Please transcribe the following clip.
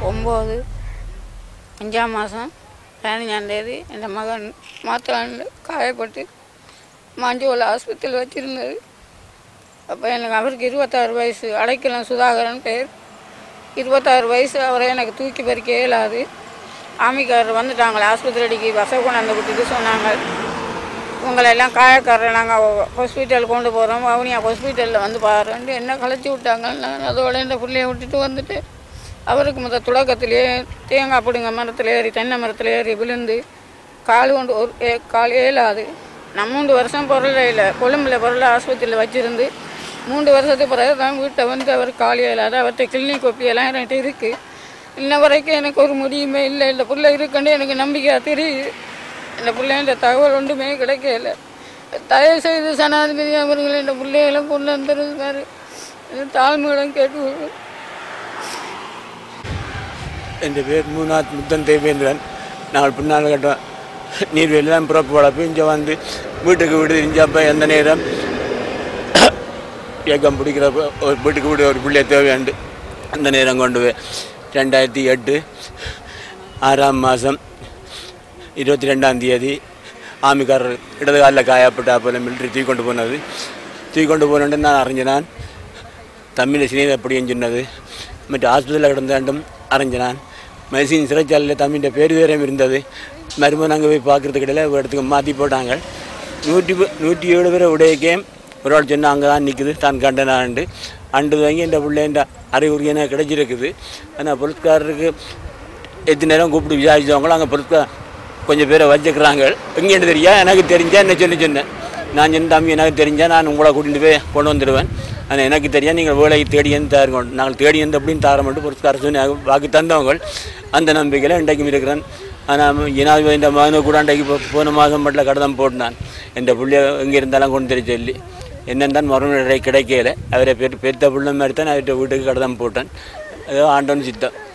ஒம்பது அஞ்சாம் மாதம் பதினஞ்சாம் தேதி என் மகன் மாத்தலாண்டு காயப்பட்டு மாஞ்சோல ஆஸ்பத்திரியில் வச்சுருந்தது அப்போ எனக்கு அவருக்கு இருபத்தாறு வயசு அடைக்கலம் சுதாகரன் பேர் இருபத்தாறு வயசு அவரை எனக்கு தூக்கி பறிக்க இயலாது ஆமிக்காரர் வந்துட்டாங்களே ஆஸ்பத்திரிக்கு பசை கொண்டாந்து விட்டுட்டு சொன்னாங்க உங்களை எல்லாம் காயக்காரரை நாங்கள் ஹாஸ்பிட்டல் கொண்டு போகிறோம் வவுனியா ஹாஸ்பிட்டலில் வந்து பாருன்ட்டு என்ன கலைச்சி விட்டாங்க நான் அதோட இந்த பிள்ளைய விட்டுட்டு வந்துட்டு அவருக்கு முத தொடக்கத்திலே தேங்காய் பிடுங்க மரத்தில் ஏறி தென்னை மரத்தில் ஏறி விழுந்து கால் கொண்டு ஒரு ஏ- கால் ஏலாது நான் மூன்று வருஷம் பொருளை இல்லை கொழும்புல பொருளை ஆஸ்பத்திரியில் வச்சிருந்து மூன்று வருஷத்துக்கு பிறகு தான் வீட்டை வந்து அவர் கால் ஏலாது அவர்கிட்ட கிளினிக் கொப்பியெல்லாம் என்கிட்ட இருக்குது இன்ன வரைக்கும் எனக்கு ஒரு முடியுமே இல்லை இந்த பிள்ளை இருக்குன்னு எனக்கு நம்பிக்கையாக தெரியுது இந்த பிள்ளைன்ற தகவல் ஒன்றுமே கிடைக்கல தயவு செய்து சனாதிபதி அவர்கள் இந்த பிள்ளைகளை கொண்டு வந்துருந்தாரு தாழ்மையுடன் கேட்டு എൻ്റെ പേര് മൂന്നാത്ത് മുത്തൻ ദേവേന്ദ്രൻ நாங்கள் பின்னால் கட்டோம் நீர்வேலி தான் பிறப்பு வளர்ப்பு இங்கே வந்து வீட்டுக்கு வீடு தெரிஞ்சப்போ எந்த நேரம் இயக்கம் பிடிக்கிறப்ப ஒரு வீட்டுக்கு வீடு ஒரு பிள்ளை தேவையாண்டு அந்த நேரம் கொண்டு போய் ரெண்டாயிரத்தி எட்டு ஆறாம் மாதம் இருபத்தி ரெண்டாம் தேதி ஆமிக்காரர் இடது காலில் காயப்பட்ட போல மிலிட்ரி தூக்கி கொண்டு போனது தூக்கி கொண்டு போனேன்னு நான் அறிஞ்சினான் தமிழ் சினிதை எப்படின்னு சொன்னது மற்ற ஹாஸ்பிட்டலில் கிடந்தாண்டும் அறிஞ்சினான் மெடிசின் சிறைச்சாலையில் தமிழிൻ്റെ பேர் வேறையும் இருந்தது மறுபடியும் நாங்கள் போய் பார்க்குறதுக்கு இடையில ஒரு இடத்துக்கு மாற்றி போட்டாங்க நூற்றி ப- நூற்றி ஏழு பேரை உடையக்கே ஒரு ஆள் சொன்னால் அங்கே தான் நிற்குது தான் கண்டனாண்டு அண்டு வாங்கி இந்த பிள்ளைன்ற அறிகுறி எனக்கு கிடைச்சிருக்குது ஆனால் பொருட்காரருக்கு எத்தனை நேரம் கூப்பிட்டு விசாரிச்சவங்களும் அங்கே பொருட்கார் கொஞ்சம் பேரை வச்சுக்கிறாங்க எங்கேன்னு தெரியா எனக்கு தெரிஞ்சா என்ன சொல்லி சொன்னேன் நான் சொன்ன தம்பி எனக்கு தெரிஞ்சால் நான் உங்களை கூட்டிகிட்டு போய் கொண்டு வந்துடுவேன் ஆனால் எனக்கு தெரியா நீங்கள் வேலையை தேடி வந்து தாருங்க நாங்கள் தேடி வந்து அப்படின்னு தார மட்டும் பொறுத்துக்கார சொல்லி வாக்கு தந்தவங்க அந்த நம்பிக்கையில் இன்றைக்கும் இருக்கிறேன் ஆனால் ஏன்னா இந்த மகனு கூட அன்றைக்கு இப்போ போன மாதம் மட்டும் கடதான் போட்டான் என் பிள்ளைய எங்கே இருந்தாலும் கொண்டு தெரிய சொல்லி என்னென்றான் மறுநடை கிடைக்கல அவரை பெரு பெருத்த பிள்ளை மாதிரி தான் அவர்கிட்ட வீட்டுக்கு கடதான் போட்டேன் ஏதோ ஆண்டவன் சித்தம்